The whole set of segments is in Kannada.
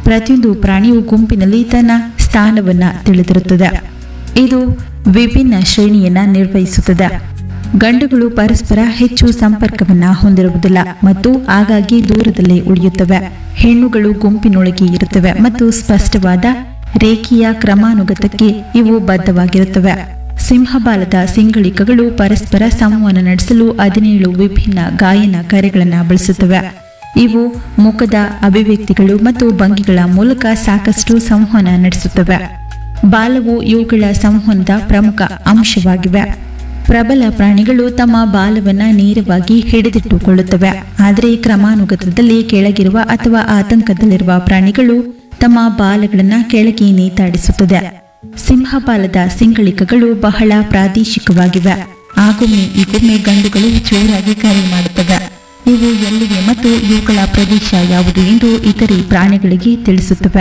ಪ್ರತಿಯೊಂದು ಪ್ರಾಣಿಯು ಗುಂಪಿನಲ್ಲಿ ತನ್ನ ಸ್ಥಾನವನ್ನ ತಿಳಿದಿರುತ್ತದೆ ಇದು ವಿಭಿನ್ನ ಶ್ರೇಣಿಯನ್ನ ನಿರ್ವಹಿಸುತ್ತದೆ ಗಂಡುಗಳು ಪರಸ್ಪರ ಹೆಚ್ಚು ಸಂಪರ್ಕವನ್ನ ಹೊಂದಿರುವುದಿಲ್ಲ ಮತ್ತು ಆಗಾಗ್ಗೆ ದೂರದಲ್ಲೇ ಉಳಿಯುತ್ತವೆ ಹೆಣ್ಣುಗಳು ಗುಂಪಿನೊಳಗೆ ಇರುತ್ತವೆ ಮತ್ತು ಸ್ಪಷ್ಟವಾದ ರೇಖೀಯ ಕ್ರಮಾನುಗತಕ್ಕೆ ಇವು ಬದ್ಧವಾಗಿರುತ್ತವೆ ಸಿಂಹಬಾಲದ ಸಿಂಗಳಿಕಗಳು ಪರಸ್ಪರ ಸಂವಹನ ನಡೆಸಲು ಹದಿನೇಳು ವಿಭಿನ್ನ ಗಾಯನ ಕರೆಗಳನ್ನು ಬಳಸುತ್ತವೆ ಇವು ಮುಖದ ಅಭಿವ್ಯಕ್ತಿಗಳು ಮತ್ತು ಭಂಗಿಗಳ ಮೂಲಕ ಸಾಕಷ್ಟು ಸಂವಹನ ನಡೆಸುತ್ತವೆ ಬಾಲವು ಇವುಗಳ ಸಂವಹನದ ಪ್ರಮುಖ ಅಂಶವಾಗಿವೆ ಪ್ರಬಲ ಪ್ರಾಣಿಗಳು ತಮ್ಮ ಬಾಲವನ್ನ ನೇರವಾಗಿ ಹಿಡಿದಿಟ್ಟುಕೊಳ್ಳುತ್ತವೆ ಆದರೆ ಕ್ರಮಾನುಗತದಲ್ಲಿ ಕೆಳಗಿರುವ ಅಥವಾ ಆತಂಕದಲ್ಲಿರುವ ಪ್ರಾಣಿಗಳು ತಮ್ಮ ಬಾಲಗಳನ್ನು ಕೆಳಗೆ ನೇತಾಡಿಸುತ್ತದೆ ಸಿಂಹಬಾಲದ ಸಿಂಗಳಿಕಗಳು ಬಹಳ ಪ್ರಾದೇಶಿಕವಾಗಿವೆ ಆಗೊಮ್ಮೆ ಈಗೊಮ್ಮೆ ಗಂಡುಗಳು ಜೋರಾಗಿ ಕರೆ ಮಾಡುತ್ತವೆ ಇವು ಎಲ್ಲಿವೆ ಮತ್ತು ಇವುಗಳ ಪ್ರದೇಶ ಯಾವುದು ಎಂದು ಇತರೆ ಪ್ರಾಣಿಗಳಿಗೆ ತಿಳಿಸುತ್ತವೆ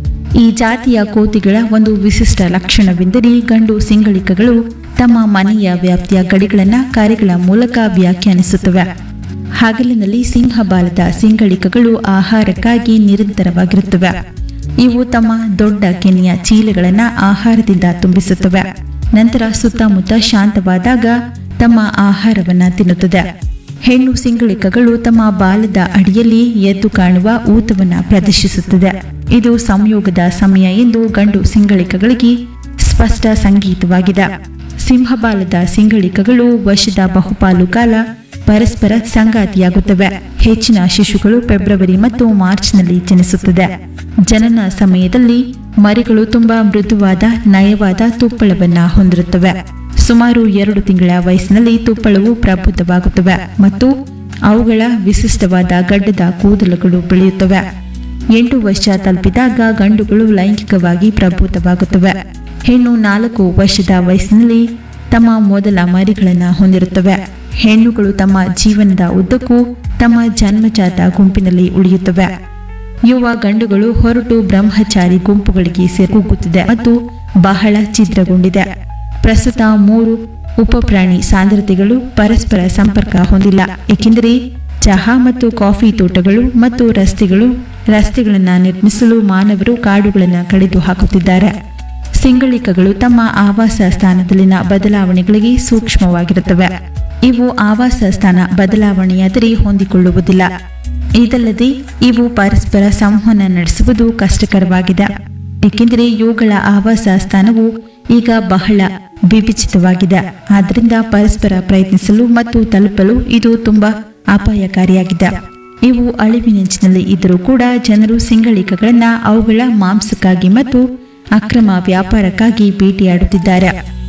ಈ ಜಾತಿಯ ಕೋತಿಗಳ ಒಂದು ವಿಶಿಷ್ಟ ಲಕ್ಷಣವೆಂದರೆ ಗಂಡು ಸಿಂಗಳಿಕಗಳು ತಮ್ಮ ಮನೆಯ ವ್ಯಾಪ್ತಿಯ ಗಡಿಗಳನ್ನು ಕರೆಗಳ ಮೂಲಕ ವ್ಯಾಖ್ಯಾನಿಸುತ್ತವೆ ಹಗಲಿನಲ್ಲಿ ಸಿಂಹಬಾಲದ ಸಿಂಗಳಿಕಗಳು ಆಹಾರಕ್ಕಾಗಿ ನಿರಂತರವಾಗಿರುತ್ತವೆ ಇವು ತಮ್ಮ ದೊಡ್ಡ ಕೆನೆಯ ಚೀಲಗಳನ್ನು ಆಹಾರದಿಂದ ತುಂಬಿಸುತ್ತವೆ ನಂತರ ಸುತ್ತಮುತ್ತ ಶಾಂತವಾದಾಗ ತಮ್ಮ ಆಹಾರವನ್ನ ತಿನ್ನುತ್ತದೆ ಹೆಣ್ಣು ಸಿಂಗಳಿಕಗಳು ತಮ್ಮ ಬಾಲದ ಅಡಿಯಲ್ಲಿ ಎದ್ದು ಕಾಣುವ ಊತವನ್ನ ಪ್ರದರ್ಶಿಸುತ್ತದೆ ಇದು ಸಂಯೋಗದ ಸಮಯ ಎಂದು ಗಂಡು ಸಿಂಗಳಿಕಗಳಿಗೆ ಸ್ಪಷ್ಟ ಸಂಗೀತವಾಗಿದೆ ಸಿಂಹಬಾಲದ ಸಿಂಗಳಿಕಗಳು ವರ್ಷದ ಬಹುಪಾಲು ಕಾಲ ಪರಸ್ಪರ ಸಂಗಾತಿಯಾಗುತ್ತವೆ ಹೆಚ್ಚಿನ ಶಿಶುಗಳು ಫೆಬ್ರವರಿ ಮತ್ತು ಮಾರ್ಚ್ನಲ್ಲಿ ಜನಿಸುತ್ತದೆ ಜನನ ಸಮಯದಲ್ಲಿ ಮರಿಗಳು ತುಂಬಾ ಮೃದುವಾದ ನಯವಾದ ತುಪ್ಪಳವನ್ನ ಹೊಂದಿರುತ್ತವೆ ಸುಮಾರು ಎರಡು ತಿಂಗಳ ವಯಸ್ಸಿನಲ್ಲಿ ತುಪ್ಪಳವು ಪ್ರಬುದ್ಧವಾಗುತ್ತವೆ ಮತ್ತು ಅವುಗಳ ವಿಶಿಷ್ಟವಾದ ಗಡ್ಡದ ಕೂದಲುಗಳು ಬೆಳೆಯುತ್ತವೆ ಎಂಟು ವರ್ಷ ತಲುಪಿದಾಗ ಗಂಡುಗಳು ಲೈಂಗಿಕವಾಗಿ ಪ್ರಬುದ್ಧವಾಗುತ್ತವೆ ಹೆಣ್ಣು ನಾಲ್ಕು ವರ್ಷದ ವಯಸ್ಸಿನಲ್ಲಿ ತಮ್ಮ ಮೊದಲ ಮರಿಗಳನ್ನು ಹೊಂದಿರುತ್ತವೆ ಹೆಣ್ಣುಗಳು ತಮ್ಮ ಜೀವನದ ಉದ್ದಕ್ಕೂ ತಮ್ಮ ಜನ್ಮಜಾತ ಗುಂಪಿನಲ್ಲಿ ಉಳಿಯುತ್ತವೆ ಯುವ ಗಂಡುಗಳು ಹೊರಟು ಬ್ರಹ್ಮಚಾರಿ ಗುಂಪುಗಳಿಗೆ ಸೇರ್ಕೋಗುತ್ತಿದೆ ಮತ್ತು ಬಹಳ ಛಿದ್ರಗೊಂಡಿದೆ ಪ್ರಸ್ತುತ ಮೂರು ಉಪಪ್ರಾಣಿ ಸಾಂದ್ರತೆಗಳು ಪರಸ್ಪರ ಸಂಪರ್ಕ ಹೊಂದಿಲ್ಲ ಏಕೆಂದರೆ ಚಹಾ ಮತ್ತು ಕಾಫಿ ತೋಟಗಳು ಮತ್ತು ರಸ್ತೆಗಳು ರಸ್ತೆಗಳನ್ನು ನಿರ್ಮಿಸಲು ಮಾನವರು ಕಾಡುಗಳನ್ನು ಕಡಿದು ಹಾಕುತ್ತಿದ್ದಾರೆ ಸಿಂಗಳಿಕಗಳು ತಮ್ಮ ಆವಾಸ ಸ್ಥಾನದಲ್ಲಿನ ಬದಲಾವಣೆಗಳಿಗೆ ಸೂಕ್ಷ್ಮವಾಗಿರುತ್ತವೆ ಇವು ಆವಾಸ ಸ್ಥಾನ ಬದಲಾವಣೆಯಾದರೆ ಹೊಂದಿಕೊಳ್ಳುವುದಿಲ್ಲ ಇದಲ್ಲದೆ ಇವು ಪರಸ್ಪರ ಸಂವಹನ ನಡೆಸುವುದು ಕಷ್ಟಕರವಾಗಿದೆ ಏಕೆಂದರೆ ಇವುಗಳ ಆವಾಸ ಸ್ಥಾನವು ಈಗ ಬಹಳ ವಿಭಜಿತವಾಗಿದೆ ಆದ್ದರಿಂದ ಪರಸ್ಪರ ಪ್ರಯತ್ನಿಸಲು ಮತ್ತು ತಲುಪಲು ಇದು ತುಂಬಾ ಅಪಾಯಕಾರಿಯಾಗಿದೆ ಇವು ಅಳಿವಿನಂಚಿನಲ್ಲಿ ಇದ್ದರೂ ಕೂಡ ಜನರು ಸಿಂಗಳಿಕಗಳನ್ನ ಅವುಗಳ ಮಾಂಸಕ್ಕಾಗಿ ಮತ್ತು ಅಕ್ರಮ ವ್ಯಾಪಾರಕ್ಕಾಗಿ ಭೇಟಿಯಾಡುತ್ತಿದ್ದಾರೆ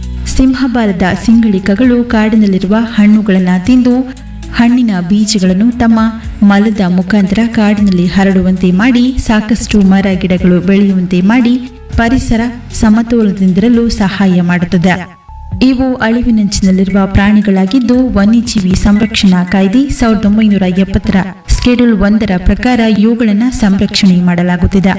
ಸಿಂಹಬಾಲದ ಸಿಂಗಳಿಕಗಳು ಕಾಡಿನಲ್ಲಿರುವ ಹಣ್ಣುಗಳನ್ನು ತಿಂದು ಹಣ್ಣಿನ ಬೀಜಗಳನ್ನು ತಮ್ಮ ಮಲದ ಮುಖಾಂತರ ಕಾಡಿನಲ್ಲಿ ಹರಡುವಂತೆ ಮಾಡಿ ಸಾಕಷ್ಟು ಮರ ಗಿಡಗಳು ಬೆಳೆಯುವಂತೆ ಮಾಡಿ ಪರಿಸರ ಸಮತೋಲನದಿಂದಿರಲು ಸಹಾಯ ಮಾಡುತ್ತದೆ ಇವು ಅಳಿವಿನಂಚಿನಲ್ಲಿರುವ ಪ್ರಾಣಿಗಳಾಗಿದ್ದು ವನ್ಯಜೀವಿ ಸಂರಕ್ಷಣಾ ಕಾಯ್ದೆ ಸಾವಿರದ ಒಂಬೈನೂರ ಎಪ್ಪತ್ತರ ಸ್ಕೆಡ್ಯೂಲ್ ಒಂದರ ಪ್ರಕಾರ ಇವುಗಳನ್ನು ಸಂರಕ್ಷಣೆ ಮಾಡಲಾಗುತ್ತಿದೆ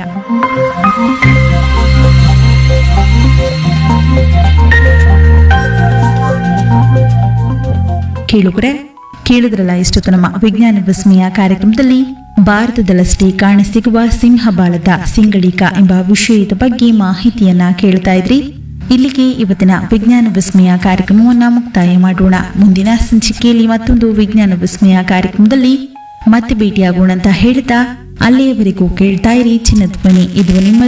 ಕೇಳುಗರೆ ಕೇಳಿದ್ರಲ್ಲ ಇಷ್ಟೊತ್ತು ನಮ್ಮ ವಿಜ್ಞಾನ ವಿಸ್ಮಯ ಕಾರ್ಯಕ್ರಮದಲ್ಲಿ ಭಾರತದಲ್ಲಷ್ಟೇ ಕಾಣಸಿಗುವ ಸಿಂಹಬಾಲದ ಸಿಂಗಳಿಕ ಎಂಬ ವಿಷಯದ ಬಗ್ಗೆ ಮಾಹಿತಿಯನ್ನ ಕೇಳ್ತಾ ಇದ್ರಿ ಇಲ್ಲಿಗೆ ಇವತ್ತಿನ ವಿಜ್ಞಾನ ವಿಸ್ಮಯ ಕಾರ್ಯಕ್ರಮವನ್ನ ಮುಕ್ತಾಯ ಮಾಡೋಣ ಮುಂದಿನ ಸಂಚಿಕೆಯಲ್ಲಿ ಮತ್ತೊಂದು ವಿಜ್ಞಾನ ವಿಸ್ಮಯ ಕಾರ್ಯಕ್ರಮದಲ್ಲಿ ಮತ್ತೆ ಭೇಟಿಯಾಗೋಣ ಅಂತ ಹೇಳ್ತಾ ಅಲ್ಲಿಯವರೆಗೂ ಕೇಳ್ತಾ ಇರಿ ಚಿನ್ನಧ್ವನಿ ಇದು ನಿಮ್ಮ